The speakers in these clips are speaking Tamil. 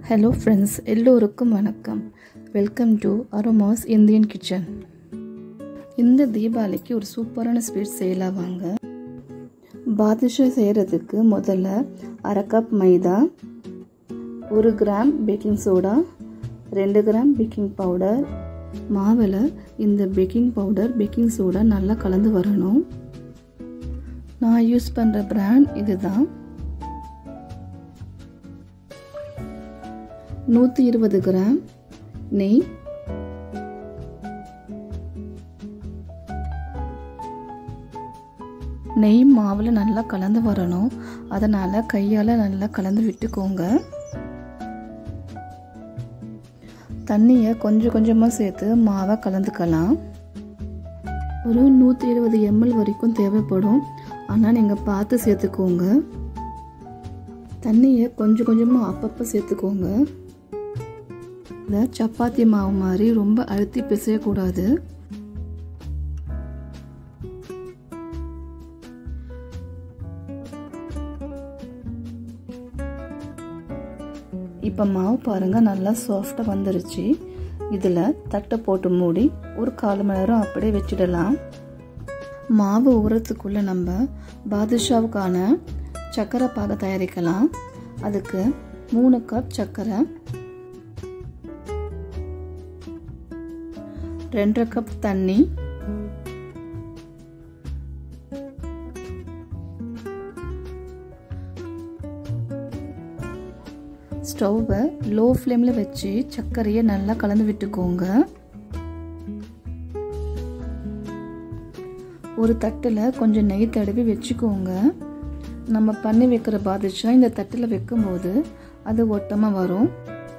ஹலோ ஃப்ரெண்ட்ஸ் எல்லோருக்கும் வணக்கம் welcome to Aroma's Indian kitchen இந்த தீபாவளிக்கு ஒரு சூப்பரான ஸ்வீட் செய்யலாம் வாங்க பாதுஷா செய்கிறதுக்கு முதல்ல அரை கப் மைதா ஒரு கிராம் பேக்கிங் சோடா ரெண்டு கிராம் பேக்கிங் பவுடர் மாவில் இந்த பேக்கிங் பவுடர் பேக்கிங் சோடா நல்லா கலந்து வரணும் நான் யூஸ் பண்ணுற பிராண்ட் இதுதான் நூற்றி இருபது கிராம் நெய் நெய் மாவில் நல்லா கலந்து வரணும் அதனால் கையால் நல்லா கலந்து விட்டுக்கோங்க தண்ணியை கொஞ்சம் கொஞ்சமாக சேர்த்து மாவை கலந்துக்கலாம் ஒரு நூற்றி இருபது எம்எல் வரைக்கும் தேவைப்படும் ஆனால் நீங்கள் பார்த்து சேர்த்துக்கோங்க தண்ணியை கொஞ்சம் கொஞ்சமாக அப்பப்போ சேர்த்துக்கோங்க இதை சப்பாத்தி மாவு மாதிரி ரொம்ப அழுத்தி பிசையக்கூடாது இப்போ மாவு பாருங்கள் நல்லா சாஃப்டாக வந்துருச்சு இதில் தட்டை போட்டு மூடி ஒரு கால் மணி நேரம் அப்படியே வச்சிடலாம் மாவு ஊறத்துக்குள்ளே நம்ம பாதுஷாவுக்கான சர்க்கரை பாக தயாரிக்கலாம் அதுக்கு மூணு கப் சர்க்கரை ரெண்டரை கப் தண்ணி ஸ்டவ்வை லோ ஃப்ளேமில் வச்சு சர்க்கரையை நல்லா கலந்து விட்டுக்கோங்க ஒரு தட்டில் கொஞ்சம் நெய் தடவி வச்சுக்கோங்க நம்ம பண்ணி வைக்கிற பாதுஷா இந்த தட்டில் வைக்கும்போது அது ஒட்டமாக வரும்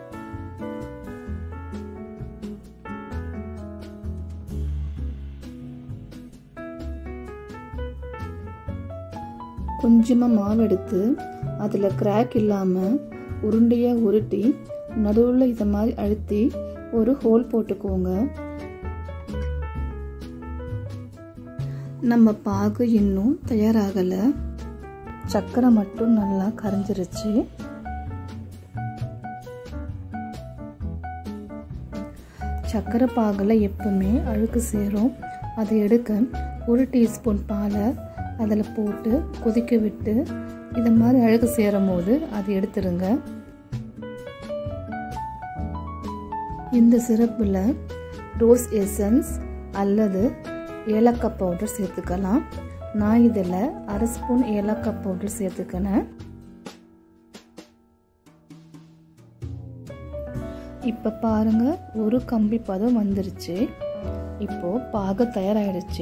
கொஞ்சமாக மாவு எடுத்து அதில் கிராக் இல்லாமல் உருண்டையாக உருட்டி நடுவில் இதை மாதிரி அழுத்தி ஒரு ஹோல் போட்டுக்கோங்க நம்ம பாகு இன்னும் தயாராகலை சர்க்கரை மட்டும் நல்லா கரைஞ்சிருச்சு சர்க்கரை பாகில் எப்பவுமே அழுக்கு சேரும் அதை எடுக்க ஒரு டீஸ்பூன் பாலை அதில் போட்டு கொதிக்க விட்டு இது மாதிரி அழுகு சேரும் போது அதை எடுத்துருங்க இந்த சிறப்பில் ரோஸ் எசன்ஸ் அல்லது ஏலக்காய் பவுடர் சேர்த்துக்கலாம் நான் இதில் அரை ஸ்பூன் ஏலக்காய் பவுடர் சேர்த்துக்கினேன் இப்போ பாருங்க ஒரு கம்பி பதம் வந்துருச்சு இப்போ பாக தயாராகிடுச்சு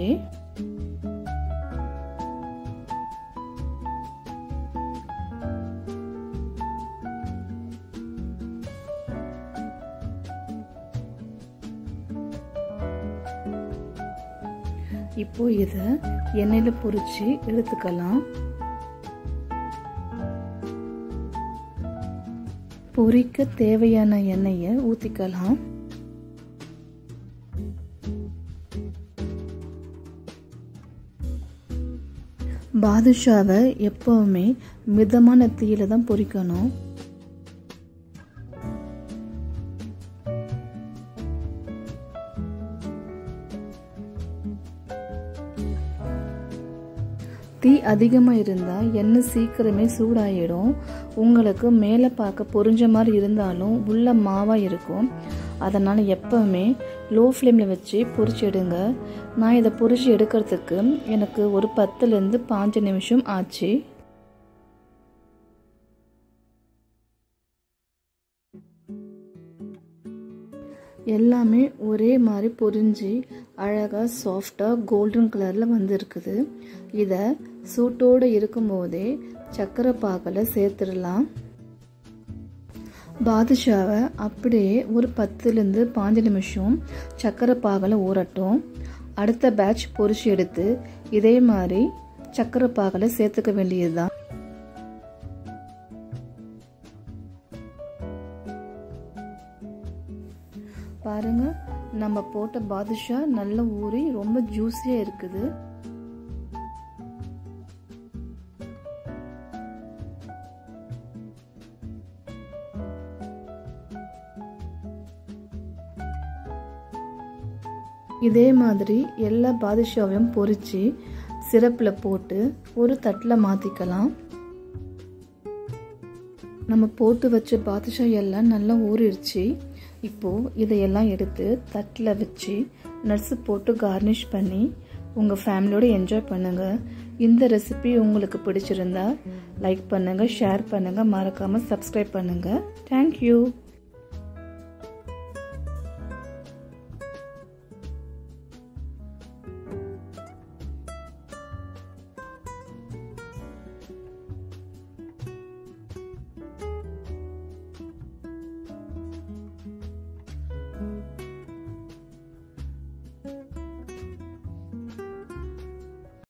இப்போ இதை எண்ணெயில் பொரிச்சு எடுத்துக்கலாம் பொரிக்க தேவையான எண்ணெயை ஊற்றிக்கலாம் பாதுஷாவை எப்பவுமே மிதமான தீயில தான் பொரிக்கணும் தீ அதிகமாக இருந்தால் எண்ணெய் சீக்கிரமே சூடாயிடும் உங்களுக்கு மேலே பார்க்க பொறிஞ்ச மாதிரி இருந்தாலும் உள்ள மாவாக இருக்கும் அதனால் எப்போவுமே லோ ஃப்ளேமில் வச்சு பொரிச்சு எடுங்க நான் இதை பொரிச்சு எடுக்கிறதுக்கு எனக்கு ஒரு பத்துலேருந்து பாஞ்சு நிமிஷம் ஆச்சு எல்லாமே ஒரே மாதிரி பொரிஞ்சு அழகாக சாஃப்டாக கோல்டன் கலரில் வந்துருக்குது இதை சூட்டோடு இருக்கும்போதே சக்கரை பாகில் சேர்த்துடலாம் பாதுஷாவை அப்படியே ஒரு பத்துலேருந்து பாஞ்சு நிமிஷம் சக்கரை பாகில் ஊறட்டும் அடுத்த பேட்ச் பொரிச்சு எடுத்து இதே மாதிரி சக்கரை பாகில் சேர்த்துக்க வேண்டியது தான் பாருங்க நம்ம போட்ட பாதுஷா நல்ல ஊறி ரொம்ப ஜூஸியாக இருக்குது இதே மாதிரி எல்லா பாதுஷாவையும் பொரித்து சிரப்பில் போட்டு ஒரு தட்டில் மாற்றிக்கலாம் நம்ம போட்டு வச்ச பாதுஷா எல்லாம் நல்லா ஊறிடுச்சு இப்போது இதையெல்லாம் எடுத்து தட்டில் வச்சு நட்ஸு போட்டு கார்னிஷ் பண்ணி உங்கள் ஃபேமிலியோடு என்ஜாய் பண்ணுங்கள் இந்த ரெசிபி உங்களுக்கு பிடிச்சிருந்தா லைக் பண்ணுங்கள் ஷேர் பண்ணுங்கள் மறக்காமல் சப்ஸ்கிரைப் பண்ணுங்கள் தேங்க்யூ